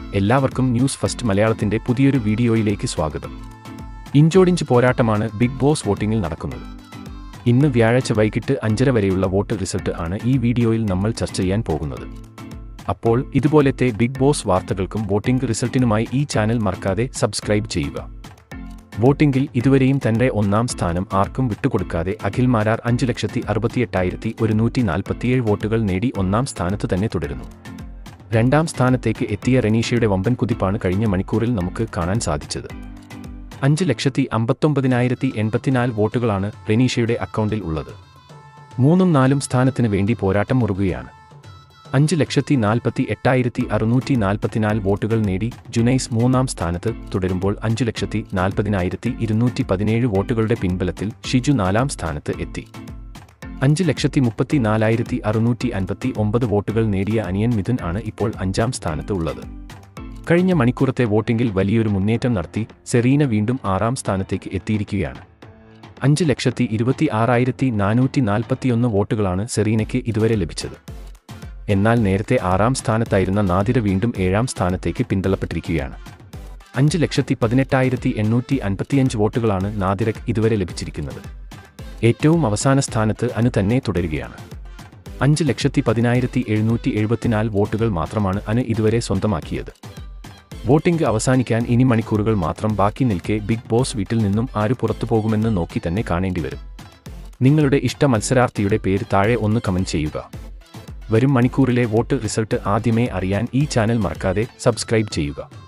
എല്ലാവർക്കും news first മലയാളത്തിന്റെ പുതിയൊരു വീഡിയോയിലേക്ക് സ്വാഗതം ഇഞ്ചോടിഞ്ച് പോരാട്ടമാണ് ബിഗ് ബോസ് വോട്ടിംഗിൽ നടക്കുന്നത് ഇന്ന് വ്യാഴാഴ്ച വൈകിട്ട് അഞ്ചര വരെയുള്ള വോട്ട് റിസൾട്ട് ആണ് ഈ വീഡിയോയിൽ നമ്മൾ ചർച്ച ചെയ്യാൻ പോകുന്നത് അപ്പോൾ ഇതുപോലത്തെ ബിഗ് ബോസ് വാർത്തകൾക്കും വോട്ടിംഗ് റിസൾട്ടിനുമായി ഈ ചാനൽ മറക്കാതെ സബ്സ്ക്രൈബ് ചെയ്യുക വോട്ടിംഗിൽ ഇതുവരെയും തന്റെ ഒന്നാം സ്ഥാനം ആർക്കും വിട്ടുകൊടുക്കാതെ അഖിൽ മാരാർ അഞ്ചു ലക്ഷത്തി അറുപത്തിയെട്ടായിരത്തി ഒരുന്നൂറ്റി നാൽപ്പത്തിയേഴ് വോട്ടുകൾ നേടി ഒന്നാം സ്ഥാനത്ത് തന്നെ തുടരുന്നു രണ്ടാം സ്ഥാനത്തേക്ക് എത്തിയ റെനീഷയുടെ വമ്പൻ കുതിപ്പാണ് കഴിഞ്ഞ മണിക്കൂറിൽ നമുക്ക് കാണാൻ സാധിച്ചത് അഞ്ച് ലക്ഷത്തി അമ്പത്തൊമ്പതിനായിരത്തി എൺപത്തിനാല് വോട്ടുകളാണ് റെനീഷയുടെ അക്കൗണ്ടിൽ ഉള്ളത് മൂന്നും നാലും സ്ഥാനത്തിന് വേണ്ടി പോരാട്ടം മുറുകുകയാണ് അഞ്ച് ലക്ഷത്തി നാൽപ്പത്തി എട്ടായിരത്തി അറുന്നൂറ്റി നാൽപ്പത്തിനാല് വോട്ടുകൾ നേടി ജുനൈസ് മൂന്നാം സ്ഥാനത്ത് തുടരുമ്പോൾ അഞ്ചു ലക്ഷത്തി നാൽപ്പതിനായിരത്തി ഇരുന്നൂറ്റി പതിനേഴ് വോട്ടുകളുടെ പിൻബലത്തിൽ ഷിജു നാലാം സ്ഥാനത്ത് എത്തി അഞ്ച് ലക്ഷത്തി മുപ്പത്തി നാലായിരത്തി അറുന്നൂറ്റി അൻപത്തി ഒമ്പത് വോട്ടുകൾ നേടിയ അനിയൻ മിഥുൻ ആണ് ഇപ്പോൾ അഞ്ചാം സ്ഥാനത്ത് ഉള്ളത് കഴിഞ്ഞ മണിക്കൂറത്തെ വോട്ടിംഗിൽ വലിയൊരു മുന്നേറ്റം നടത്തി സെറീന വീണ്ടും ആറാം സ്ഥാനത്തേക്ക് എത്തിയിരിക്കുകയാണ് അഞ്ച് ലക്ഷത്തി ഇരുപത്തി ആറായിരത്തി നാനൂറ്റി നാൽപ്പത്തിയൊന്ന് വോട്ടുകളാണ് സെറീനയ്ക്ക് ഇതുവരെ ലഭിച്ചത് എന്നാൽ നേരത്തെ ആറാം സ്ഥാനത്തായിരുന്ന നാദിര വീണ്ടും ഏഴാം സ്ഥാനത്തേക്ക് പിന്തള്ളപ്പെട്ടിരിക്കുകയാണ് അഞ്ച് ലക്ഷത്തി പതിനെട്ടായിരത്തി എണ്ണൂറ്റി അൻപത്തിയഞ്ച് വോട്ടുകളാണ് നാദിരക്ക് ഇതുവരെ ലഭിച്ചിരിക്കുന്നത് ഏറ്റവും അവസാന സ്ഥാനത്ത് അനു തന്നെ തുടരുകയാണ് അഞ്ച് ലക്ഷത്തി പതിനായിരത്തി എഴുന്നൂറ്റി എഴുപത്തിനാല് വോട്ടുകൾ മാത്രമാണ് അനു ഇതുവരെ സ്വന്തമാക്കിയത് വോട്ടിംഗ് അവസാനിക്കാൻ ഇനി മണിക്കൂറുകൾ മാത്രം ബാക്കി നിൽക്കെ ബിഗ് ബോസ് വീട്ടിൽ നിന്നും ആര് പുറത്തു പോകുമെന്ന് നോക്കി തന്നെ കാണേണ്ടി വരും നിങ്ങളുടെ ഇഷ്ട മത്സരാർത്ഥിയുടെ പേര് താഴെ ഒന്ന് കമന്റ് ചെയ്യുക വരും മണിക്കൂറിലെ വോട്ട് റിസൾട്ട് ആദ്യമേ അറിയാൻ ഈ ചാനൽ മറക്കാതെ സബ്സ്ക്രൈബ് ചെയ്യുക